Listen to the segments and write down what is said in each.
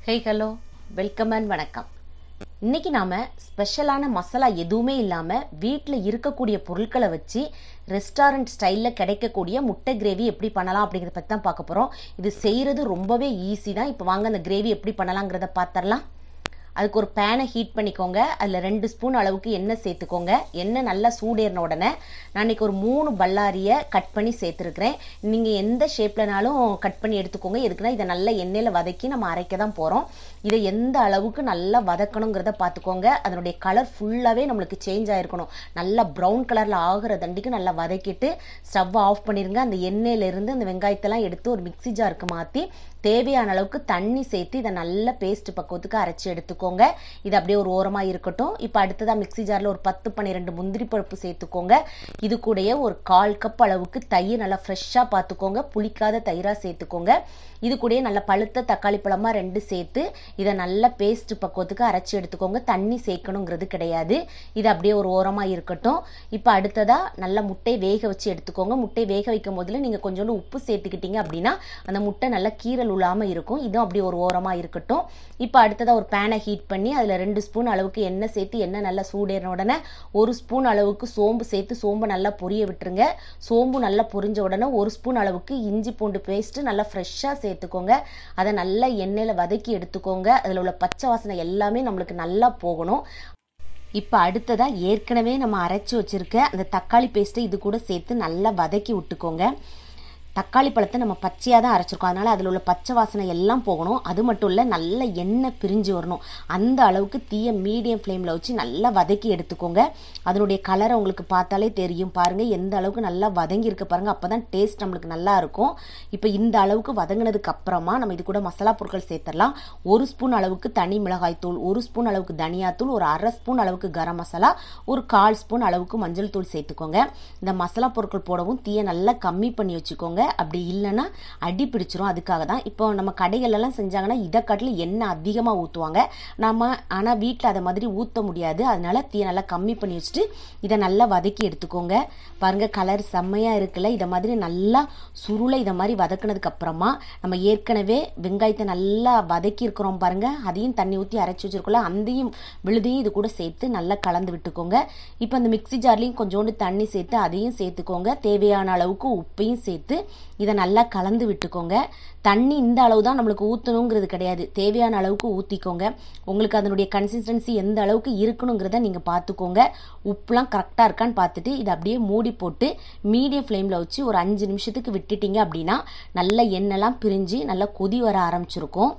hey hello welcome and வணக்கம் இன்னைக்கு நாம ஸ்பெஷலான மசாலா எதுவுமே இல்லாம வீட்டில் இருக்கக்கூடிய பொருட்களை வச்சு ரெஸ்டாரண்ட் ஸ்டைலில் கிடைக்கக்கூடிய முட்டை கிரேவி எப்படி பண்ணலாம் அப்படிங்கிறத பற்றி தான் பார்க்க போகிறோம் இது செய்கிறது ரொம்பவே ஈஸி தான் இப்போ வாங்க அந்த கிரேவி எப்படி பண்ணலாங்கிறத பார்த்துடலாம் அதுக்கு ஒரு பேனை ஹீட் பண்ணிக்கோங்க அதில் ரெண்டு ஸ்பூன் அளவுக்கு எண்ணெய் சேர்த்துக்கோங்க எண்ணெய் நல்லா சூடேறின உடனே நான் இன்னைக்கு ஒரு மூணு பல்லாரியை கட் பண்ணி சேர்த்துருக்குறேன் நீங்கள் எந்த ஷேப்லனாலும் கட் பண்ணி எடுத்துக்கோங்க எதுக்குன்னா இதை நல்லா எண்ணெயில் வதக்கி நம்ம அரைக்க தான் போகிறோம் இதை எந்த அளவுக்கு நல்லா வதக்கணுங்கிறத பார்த்துக்கோங்க அதனுடைய கலர் ஃபுல்லாகவே நம்மளுக்கு சேஞ்ச் ஆகிருக்கணும் நல்லா ப்ரௌன் கலரில் ஆகிற தண்டிக்கு நல்லா வதக்கிட்டு ஸ்டவ் ஆஃப் பண்ணிடுங்க அந்த எண்ணெயிலேருந்து அந்த வெங்காயத்தெல்லாம் எடுத்து ஒரு மிக்ஸி ஜாருக்கு மாற்றி தேவையான அளவுக்கு தண்ணி சேர்த்து இதை நல்ல பேஸ்ட் பக்குவத்துக்கு அரைச்சி எடுத்துக்கோங்க இது அப்படியே ஒரு ஓரமாக இருக்கட்டும் இப்போ அடுத்ததாக மிக்ஸி ஜாரில் ஒரு பத்து பன்னிரெண்டு முந்திரி பருப்பு சேர்த்துக்கோங்க இது கூடயே ஒரு கால் கப் அளவுக்கு தயிர் நல்லா ஃப்ரெஷ்ஷாக பார்த்துக்கோங்க புளிக்காத தயிராக சேர்த்துக்கோங்க இது கூடயே நல்ல பழுத்த தக்காளி பழமாக ரெண்டு சேர்த்து இதை நல்ல பேஸ்ட் பக்குவத்துக்கு அரைச்சி எடுத்துக்கோங்க தண்ணி சேர்க்கணுங்கிறது கிடையாது இது அப்படியே ஒரு ஓரமாக இருக்கட்டும் இப்போ அடுத்ததாக நல்ல முட்டை வேக வச்சு எடுத்துக்கோங்க முட்டை வேக வைக்கும் போதில் நீங்கள் கொஞ்சோண்டு உப்பு சேர்த்துக்கிட்டீங்க அப்படின்னா அந்த முட்டை நல்லா கீரல் உள்ளாமல் இருக்கும் இதுவும் அப்படியே ஒரு ஓரமாக இருக்கட்டும் இப்போ அடுத்ததாக ஒரு பேனை ஹீட் பண்ணி அதில் ரெண்டு ஸ்பூன் அளவுக்கு எண்ணெய் சேர்த்து எண்ணெய் நல்லா சூடேறின உடனே ஒரு ஸ்பூன் அளவுக்கு சோம்பு சேர்த்து சோம்பு நல்லா பொரிய விட்டுருங்க சோம்பு நல்லா பொரிஞ்ச உடனே ஒரு ஸ்பூன் அளவுக்கு இஞ்சி பூண்டு பேஸ்ட்டு நல்லா ஃப்ரெஷ்ஷாக சேர்த்துக்கோங்க அதை நல்லா எண்ணெயில் வதக்கி எடுத்துக்கோங்க அதில் உள்ள பச்சை வாசனை எல்லாமே நம்மளுக்கு நல்லா போகணும் இப்போ அடுத்ததாக ஏற்கனவே நம்ம அரைச்சி வச்சுருக்க அந்த தக்காளி பேஸ்ட்டை இது கூட சேர்த்து நல்லா வதக்கி விட்டுக்கோங்க தக்காளி பழத்தை நம்ம பச்சையாக தான் அரைச்சிருக்கோம் அதனால் அதில் உள்ள பச்சை வாசனை எல்லாம் போகணும் அது மட்டும் இல்லை நல்ல எண்ணெய் பிரிஞ்சு வரணும் அந்த அளவுக்கு தீய மீடியம் ஃப்ளேமில் வச்சு நல்லா வதக்கி எடுத்துக்கோங்க அதனுடைய கலரை உங்களுக்கு பார்த்தாலே தெரியும் பாருங்கள் எந்த அளவுக்கு நல்லா வதங்கி இருக்க பாருங்கள் அப்போ தான் டேஸ்ட் நம்மளுக்கு நல்லா இருக்கும் இப்போ இந்த அளவுக்கு வதங்கினதுக்கு அப்புறமா நம்ம இது கூட மசாலா பொருட்கள் சேர்த்துடலாம் ஒரு ஸ்பூன் அளவுக்கு தனி மிளகாய் தூள் ஒரு ஸ்பூன் அளவுக்கு தனியாத்தூள் ஒரு அரை ஸ்பூன் அளவுக்கு கரம் மசாலா ஒரு கால் ஸ்பூன் அளவுக்கு மஞ்சள் தூள் சேர்த்துக்கோங்க இந்த மசாலா பொருட்கள் போடவும் தீயை நல்லா கம்மி பண்ணி வச்சுக்கோங்க அப்படி இல்லைன்னா அடி பிடிச்சிரும் அதுக்காக தான் இப்போ நம்ம கடைகள்லாம் செஞ்சாங்கன்னா இதை காட்டில் எண்ணெய் அதிகமாக ஊற்றுவாங்க நம்ம ஆனால் வீட்டில் அதை மாதிரி ஊற்ற முடியாது அதனால தீயை நல்லா கம்மி பண்ணி வச்சுட்டு இதை நல்லா வதக்கி எடுத்துக்கோங்க பாருங்கள் கலர் செம்மையாக இருக்குல்ல இதை மாதிரி நல்லா சுருளை இதை மாதிரி வதக்குனதுக்கு அப்புறமா நம்ம ஏற்கனவே வெங்காயத்தை நல்லா வதக்கி இருக்கிறோம் பாருங்கள் அதையும் தண்ணி ஊற்றி அரைச்சி வச்சிருக்கோம்ல அந்தையும் விழுதையும் இது கூட சேர்த்து நல்லா கலந்து விட்டுக்கோங்க இப்போ அந்த மிக்ஸி ஜார்லேயும் கொஞ்சோண்டு தண்ணி சேர்த்து அதையும் சேர்த்துக்கோங்க தேவையான அளவுக்கு உப்பையும் சேர்த்து இதை நல்லா கலந்து விட்டுக்கோங்க தண்ணி இந்த அளவு தான் நம்மளுக்கு ஊற்றணுங்கிறது கிடையாது தேவையான அளவுக்கு ஊற்றிக்கோங்க உங்களுக்கு அதனுடைய கன்சிஸ்டன்சி எந்த அளவுக்கு இருக்கணுங்கிறத நீங்கள் பார்த்துக்கோங்க உப்புலாம் கரெக்டாக இருக்கான்னு பார்த்துட்டு இதை அப்படியே மூடி போட்டு மீடியம் ஃப்ளேமில் வச்சு ஒரு அஞ்சு நிமிஷத்துக்கு விட்டுட்டீங்க அப்படின்னா நல்ல எண்ணெய்லாம் பிரிஞ்சு நல்லா கொதி வர ஆரம்பிச்சிருக்கும்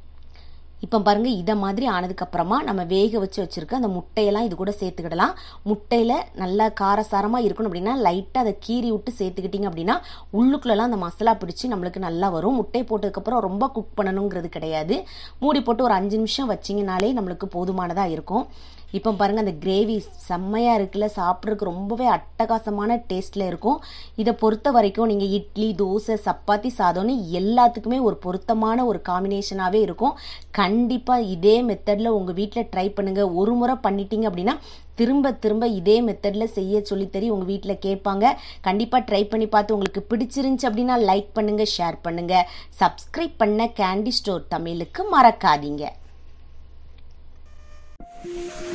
இப்போ பாருங்கள் இதை மாதிரி ஆனதுக்கப்புறமா நம்ம வேக வச்சு வச்சுருக்க அந்த முட்டையெல்லாம் இது கூட சேர்த்துக்கிடலாம் முட்டையில் நல்லா காரசாரமாக இருக்கணும் அப்படின்னா லைட்டாக அதை கீறி விட்டு சேர்த்துக்கிட்டிங்க அப்படின்னா உள்ளுக்குள்ளெல்லாம் அந்த மசாலா பிடிச்சி நம்மளுக்கு நல்லா வரும் முட்டை போட்டதுக்கப்புறம் ரொம்ப குக் பண்ணணுங்கிறது கிடையாது மூடி போட்டு ஒரு அஞ்சு நிமிஷம் வச்சிங்கனாலே நம்மளுக்கு போதுமானதாக இருக்கும் இப்போ பாருங்கள் அந்த கிரேவி செம்மையாக இருக்குல்ல சாப்பிட்றதுக்கு ரொம்பவே அட்டகாசமான டேஸ்ட்டில் இருக்கும் இதை பொறுத்த வரைக்கும் நீங்கள் இட்லி தோசை சப்பாத்தி சாதம்னு எல்லாத்துக்குமே ஒரு பொருத்தமான ஒரு காம்பினேஷனாகவே இருக்கும் கண்டிப்பாக இதே மெத்தடில் உங்கள் வீட்டில் ட்ரை பண்ணுங்கள் ஒரு முறை பண்ணிட்டீங்க அப்படின்னா திரும்ப திரும்ப இதே மெத்தடில் செய்ய சொல்லித்தரி உங்கள் வீட்டில் கேட்பாங்க கண்டிப்பாக ட்ரை பண்ணி பார்த்து உங்களுக்கு பிடிச்சிருந்துச்சு அப்படின்னா லைக் பண்ணுங்கள் ஷேர் பண்ணுங்கள் சப்ஸ்கிரைப் பண்ண கேண்டி ஸ்டோர் தமிழுக்கு மறக்காதீங்க